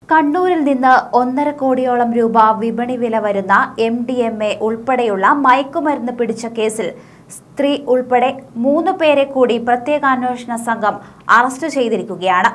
കണ്ണൂരിൽ നിന്ന് ഒന്നര കോടിയോളം രൂപ വിപണി വില വരുന്ന എം ഡി എം എ ഉൾപ്പെടെയുള്ള മയക്കുമരുന്ന് പിടിച്ച കേസിൽ സ്ത്രീ ഉൾപ്പെടെ മൂന്ന് പേരെ കൂടി പ്രത്യേകാന്വേഷണ സംഘം അറസ്റ്റ് ചെയ്തിരിക്കുകയാണ്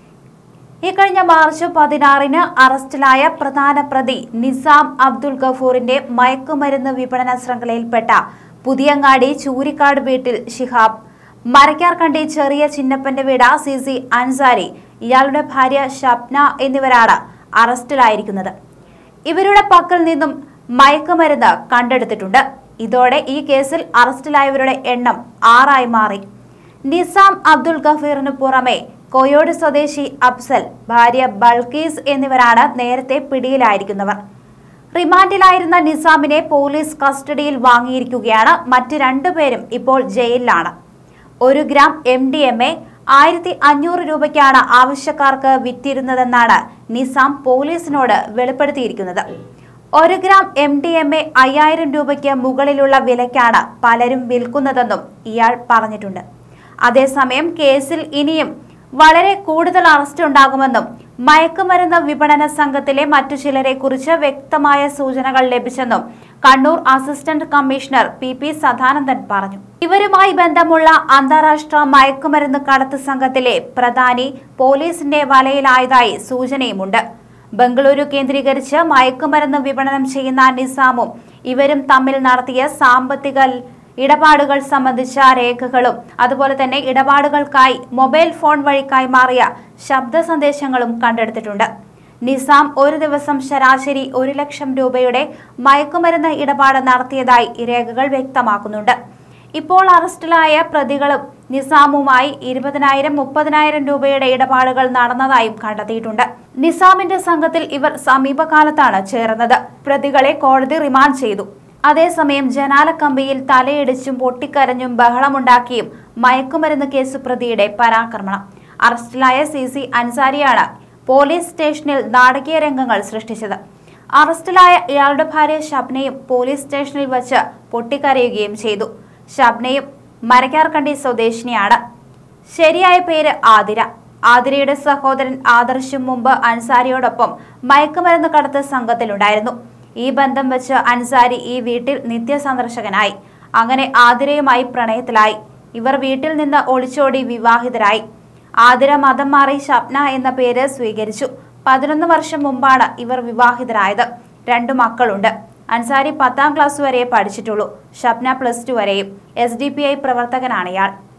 ഇക്കഴിഞ്ഞ മാർച്ച് പതിനാറിന് അറസ്റ്റിലായ പ്രധാന പ്രതി നിസാം അബ്ദുൽ ഗഫൂറിന്റെ മയക്കുമരുന്ന് വിപണന ശൃംഖലയിൽപ്പെട്ട പുതിയങ്ങാടി ചൂരിക്കാട് വീട്ടിൽ ഷിഹാബ് മരക്കാർകണ്ടി ചെറിയ ചിന്നപ്പന്റെ വീട് സി സി അൻസാരി ഇയാളുടെ ഭാര്യ ഷപ്ന എന്നിവരാണ് അറസ്റ്റിലായിരിക്കുന്നത് ഇവരുടെ പക്കൽ നിന്നും മയക്കുമരുന്ന് കണ്ടെടുത്തിട്ടുണ്ട് ഇതോടെ ഈ കേസിൽ അറസ്റ്റിലായവരുടെ എണ്ണം ആറായി മാറി നിസാം അബ്ദുൽ ഗഫീറിന് പുറമെ കോയോട് സ്വദേശി അഫ്സൽ ഭാര്യ ബൾക്കീസ് എന്നിവരാണ് നേരത്തെ പിടിയിലായിരിക്കുന്നവർ റിമാൻഡിലായിരുന്ന നിസാമിനെ പോലീസ് കസ്റ്റഡിയിൽ വാങ്ങിയിരിക്കുകയാണ് മറ്റ് രണ്ടുപേരും ഇപ്പോൾ ജയിലിലാണ് ഒരു gram M D M A ആയിരത്തി അഞ്ഞൂറ് രൂപയ്ക്കാണ് ആവശ്യക്കാർക്ക് വിറ്റിരുന്നതെന്നാണ് നിസാം പോലീസിനോട് വെളിപ്പെടുത്തിയിരിക്കുന്നത് ഒരു gram M D M A അയ്യായിരം രൂപയ്ക്ക് മുകളിലുള്ള വിലയ്ക്കാണ് പലരും വിൽക്കുന്നതെന്നും ഇയാൾ പറഞ്ഞിട്ടുണ്ട് അതേസമയം കേസിൽ ഇനിയും വളരെ കൂടുതൽ അറസ്റ്റ് ഉണ്ടാകുമെന്നും മയക്കുമരുന്ന് വിപണന സംഘത്തിലെ മറ്റു ചിലരെ കുറിച്ച് വ്യക്തമായ സൂചനകൾ ലഭിച്ചെന്നും Kannur assistant commissioner P P Sadanandan പറഞ്ഞു ഇവരുമായി ബന്ധമുള്ള അന്താരാഷ്ട്ര മയക്കുമരുന്ന് കടത്ത് സംഘത്തിലെ പ്രധാനി പോലീസിന്റെ വലയിലായതായി സൂചനയുമുണ്ട് ബംഗളൂരു കേന്ദ്രീകരിച്ച് മയക്കുമരുന്ന് വിപണനം ചെയ്യുന്ന നിസാമും ഇവരും തമ്മിൽ നടത്തിയ സാമ്പത്തിക ഇടപാടുകൾ സംബന്ധിച്ച രേഖകളും അതുപോലെ തന്നെ ഇടപാടുകൾക്കായി മൊബൈൽ ഫോൺ വഴി കൈമാറിയ ശബ്ദ സന്ദേശങ്ങളും കണ്ടെടുത്തിട്ടുണ്ട് നിസാം ഒരു ദിവസം ശരാശരി ഒരു ലക്ഷം രൂപയുടെ മയക്കുമരുന്ന് ഇടപാട് നടത്തിയതായി രേഖകൾ വ്യക്തമാക്കുന്നുണ്ട് ഇപ്പോൾ അറസ്റ്റിലായ പ്രതികളും നിസാമുമായി ഇരുപതിനായിരം മുപ്പതിനായിരം രൂപയുടെ ഇടപാടുകൾ നടന്നതായും കണ്ടെത്തിയിട്ടുണ്ട് നിസാമിന്റെ സംഘത്തിൽ ഇവർ സമീപകാലത്താണ് ചേർന്നത് പ്രതികളെ കോടതി റിമാൻഡ് ചെയ്തു അതേസമയം ജനാലക്കമ്പിയിൽ തലയിടിച്ചും പൊട്ടിക്കരഞ്ഞും ബഹളമുണ്ടാക്കിയും മയക്കുമരുന്ന് കേസ് പ്രതിയുടെ പരാക്രമണം അറസ്റ്റിലായ സി സി അൻസാരിയാണ് പോലീസ് സ്റ്റേഷനിൽ നാടകീയ രംഗങ്ങൾ സൃഷ്ടിച്ചത് അറസ്റ്റിലായ ഇയാളുടെ ഭാര്യ ഷബ്നയും പോലീസ് സ്റ്റേഷനിൽ വച്ച് പൊട്ടിക്കരയുകയും ചെയ്തു ഷബ്നയും മരക്കാർക്കണ്ടി സ്വദേശിനിയാണ് ശരിയായ പേര് ആതിര ആതിരയുടെ സഹോദരൻ ആദർശും മുമ്പ് അൻസാരിയോടൊപ്പം മയക്കുമരുന്ന് കടത്ത് സംഘത്തിലുണ്ടായിരുന്നു ഈ ബന്ധം വെച്ച് അൻസാരി ഈ വീട്ടിൽ നിത്യസന്ദർശകനായി അങ്ങനെ ആതിരയുമായി പ്രണയത്തിലായി ഇവർ വീട്ടിൽ നിന്ന് ഒളിച്ചോടി വിവാഹിതരായി ആതിര മതം മാറി ഷപ്ന എന്ന പേര് സ്വീകരിച്ചു പതിനൊന്ന് വർഷം മുമ്പാണ് ഇവർ വിവാഹിതരായത് രണ്ടു മക്കളുണ്ട് അൻസാരി പത്താം ക്ലാസ് വരെ പഠിച്ചിട്ടുള്ളൂ ഷപ്ന പ്ലസ് ടു വരെയും എസ് ഡി പി ഐ പ്രവർത്തകനാണ് ഇയാൾ